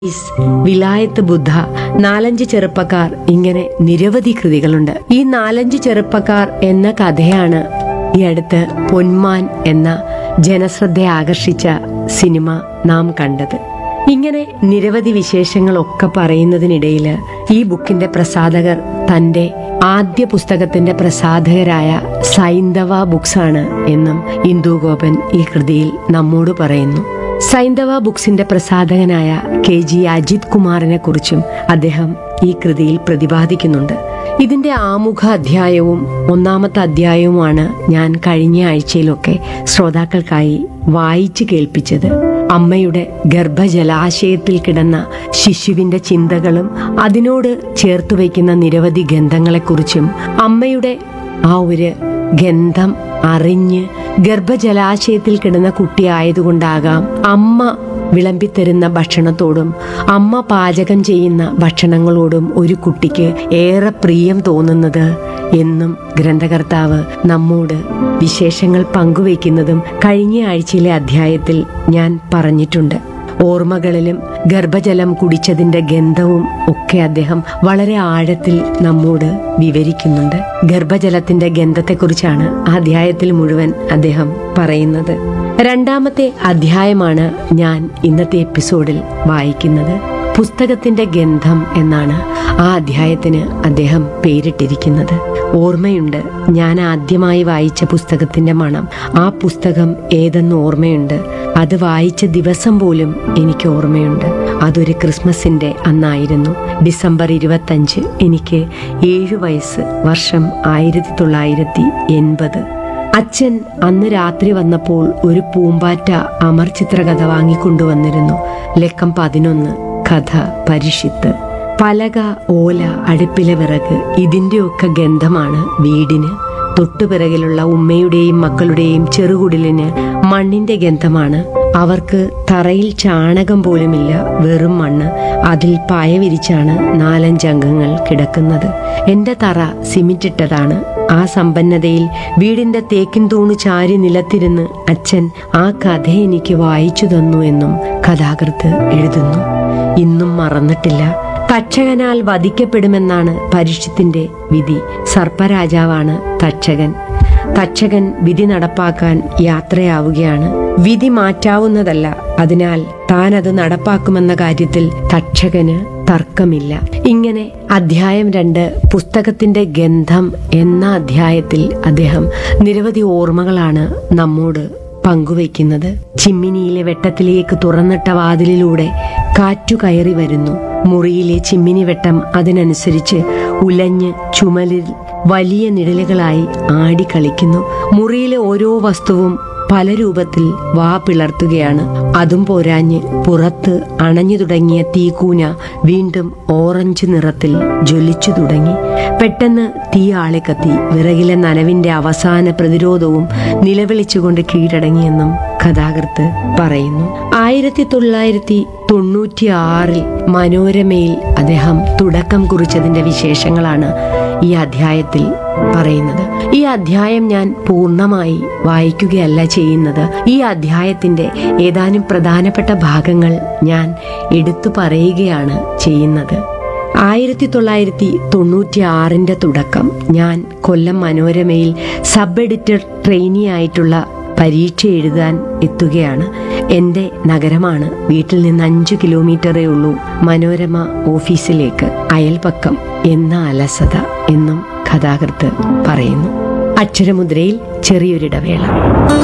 is, വിലായത്ത് ബുദ്ധ നാലഞ്ച് ചെറുപ്പക്കാർ ഇങ്ങനെ നിരവധി കൃതികളുണ്ട് ഈ നാലഞ്ച് ചെറുപ്പക്കാർ എന്ന കഥയാണ് ഈ അടുത്ത് പൊന്മാൻ എന്ന ജനശ്രദ്ധ ആകർഷിച്ച സിനിമ നാം കണ്ടത് ഇങ്ങനെ നിരവധി വിശേഷങ്ങളൊക്കെ പറയുന്നതിനിടയിൽ ഈ ബുക്കിന്റെ പ്രസാധകർ തന്റെ ആദ്യ പുസ്തകത്തിന്റെ പ്രസാധകരായ സൈന്ധവ ബുക്സ് ആണ് എന്നും ഇന്ദു ഗോപൻ ഈ കൃതിയിൽ നമ്മോട് പറയുന്നു സൈന്ധവ ബുക്സിന്റെ പ്രസാധകനായ കെ ജി അജിത് കുമാറിനെ കുറിച്ചും അദ്ദേഹം ഈ കൃതിയിൽ പ്രതിപാദിക്കുന്നുണ്ട് ഇതിന്റെ ആമുഖ അധ്യായവും ഒന്നാമത്തെ അധ്യായവുമാണ് ഞാൻ കഴിഞ്ഞ ആഴ്ചയിലൊക്കെ ശ്രോതാക്കൾക്കായി വായിച്ചു കേൾപ്പിച്ചത് അമ്മയുടെ ഗർഭജലാശയത്തിൽ കിടന്ന ശിശുവിന്റെ ചിന്തകളും അതിനോട് ചേർത്ത് വയ്ക്കുന്ന നിരവധി ഗന്ധങ്ങളെക്കുറിച്ചും അമ്മയുടെ ആ ഒരു ഗന്ധം അറിഞ്ഞ് ഗർഭജലാശയത്തിൽ കിടന്ന കുട്ടിയായതുകൊണ്ടാകാം അമ്മ വിളമ്പിത്തരുന്ന ഭക്ഷണത്തോടും അമ്മ പാചകം ചെയ്യുന്ന ഭക്ഷണങ്ങളോടും ഒരു കുട്ടിക്ക് ഏറെ പ്രിയം തോന്നുന്നത് എന്നും ഗ്രന്ഥകർത്താവ് നമ്മോട് വിശേഷങ്ങൾ പങ്കുവയ്ക്കുന്നതും കഴിഞ്ഞ ആഴ്ചയിലെ അധ്യായത്തിൽ ഞാൻ പറഞ്ഞിട്ടുണ്ട് ഓർമ്മകളിലും ഗർഭജലം കുടിച്ചതിന്റെ ഗന്ധവും ഒക്കെ അദ്ദേഹം വളരെ ആഴത്തിൽ നമ്മോട് വിവരിക്കുന്നുണ്ട് ഗർഭജലത്തിന്റെ ഗന്ധത്തെക്കുറിച്ചാണ് ആ അധ്യായത്തിൽ മുഴുവൻ അദ്ദേഹം പറയുന്നത് രണ്ടാമത്തെ അധ്യായമാണ് ഞാൻ ഇന്നത്തെ എപ്പിസോഡിൽ വായിക്കുന്നത് പുസ്തകത്തിന്റെ ഗന്ധം എന്നാണ് ആ അധ്യായത്തിന് അദ്ദേഹം പേരിട്ടിരിക്കുന്നത് ഓർമ്മയുണ്ട് ഞാൻ ആദ്യമായി വായിച്ച പുസ്തകത്തിന്റെ മണം ആ പുസ്തകം ഏതെന്ന് ഓർമ്മയുണ്ട് അത് വായിച്ച ദിവസം പോലും എനിക്ക് ഓർമ്മയുണ്ട് അതൊരു ക്രിസ്മസിന്റെ അന്നായിരുന്നു ഡിസംബർ ഇരുപത്തഞ്ച് എനിക്ക് ഏഴു വയസ്സ് വർഷം ആയിരത്തി തൊള്ളായിരത്തി എൺപത് അച്ഛൻ അന്ന് രാത്രി വന്നപ്പോൾ ഒരു പൂമ്പാറ്റ അമർ ചിത്രകഥ വാങ്ങിക്കൊണ്ടുവന്നിരുന്നു ലക്കം പതിനൊന്ന് കഥ പരിഷിത്ത് പലക ഓല അടുപ്പിലെ വിറക് ഇതിന്റെയൊക്കെ ഗന്ധമാണ് വീടിന് തൊട്ടുപിറകിലുള്ള ഉമ്മയുടെയും മക്കളുടെയും ചെറുകുടിലിന് മണ്ണിന്റെ ഗന്ധമാണ് അവർക്ക് തറയിൽ ചാണകം പോലുമില്ല വെറും മണ്ണ് അതിൽ പായ വിരിച്ചാണ് നാലഞ്ചംഗങ്ങൾ കിടക്കുന്നത് എന്റെ തറ സിമിറ്റിട്ടതാണ് ആ സമ്പന്നതയിൽ വീടിന്റെ തേക്കിൻ തൂണ് ചാരി നിലത്തിരുന്ന് അച്ഛൻ ആ കഥ എനിക്ക് വായിച്ചു തന്നു എന്നും കഥാകൃത്ത് എഴുതുന്നു ഇന്നും മറന്നിട്ടില്ല തക്ഷകനാൽ വധിക്കപ്പെടുമെന്നാണ് പരിഷ്യത്തിന്റെ വിധി സർപ്പരാജാവാണ് തക്ഷകൻ തക്ഷകൻ വിധി നടപ്പാക്കാൻ യാത്രയാവുകയാണ് വിധി മാറ്റാവുന്നതല്ല അതിനാൽ താൻ അത് നടപ്പാക്കുമെന്ന കാര്യത്തിൽ തക്ഷകന് തർക്കമില്ല ഇങ്ങനെ അധ്യായം രണ്ട് പുസ്തകത്തിന്റെ ഗന്ധം എന്ന അധ്യായത്തിൽ അദ്ദേഹം നിരവധി ഓർമ്മകളാണ് നമ്മോട് പങ്കുവയ്ക്കുന്നത് ചിമ്മിനിയിലെ വെട്ടത്തിലേക്ക് തുറന്നിട്ട വാതിലിലൂടെ കാറ്റു കയറി വരുന്നു മുറിയിലെ ചിമ്മിനി വെട്ടം അതിനനുസരിച്ച് ഉലഞ്ഞ് ചുമലിൽ വലിയ നിഴലുകളായി ആടിക്കളിക്കുന്നു മുറിയിലെ ഓരോ വസ്തുവും പല രൂപത്തിൽ വാ പിളർത്തുകയാണ് അതും പോരാഞ്ഞ് പുറത്ത് അണഞ്ഞു തുടങ്ങിയ തീക്കൂന വീണ്ടും ഓറഞ്ച് നിറത്തിൽ ജ്വലിച്ചു തുടങ്ങി പെട്ടെന്ന് തീ ആളിക്കത്തി വിറകിലെ നനവിന്റെ അവസാന പ്രതിരോധവും നിലവിളിച്ചുകൊണ്ട് കീഴടങ്ങിയെന്നും കഥാകൃത്ത് പറയുന്നു ആയിരത്തി തൊള്ളായിരത്തി തൊണ്ണൂറ്റി ആറിൽ മനോരമയിൽ അദ്ദേഹം തുടക്കം കുറിച്ചതിന്റെ വിശേഷങ്ങളാണ് ഈ അധ്യായത്തിൽ പറയുന്നത് ഈ അധ്യായം ഞാൻ പൂർണ്ണമായി വായിക്കുകയല്ല ചെയ്യുന്നത് ഈ അധ്യായത്തിന്റെ ഏതാനും പ്രധാനപ്പെട്ട ഭാഗങ്ങൾ ഞാൻ എടുത്തു പറയുകയാണ് ചെയ്യുന്നത് ആയിരത്തി തൊള്ളായിരത്തി തൊണ്ണൂറ്റി ആറിന്റെ തുടക്കം ഞാൻ കൊല്ലം മനോരമയിൽ സബ് എഡിറ്റർ ട്രെയിനി ആയിട്ടുള്ള പരീക്ഷ എഴുതാൻ എത്തുകയാണ് എന്റെ നഗരമാണ് വീട്ടിൽ നിന്ന് അഞ്ചു കിലോമീറ്ററേ ഉള്ളൂ മനോരമ ഓഫീസിലേക്ക് അയൽപക്കം എന്ന അലസത എന്നും കഥാകൃത്ത് പറയുന്നു അക്ഷരമുദ്രയിൽ ചെറിയൊരിടവേള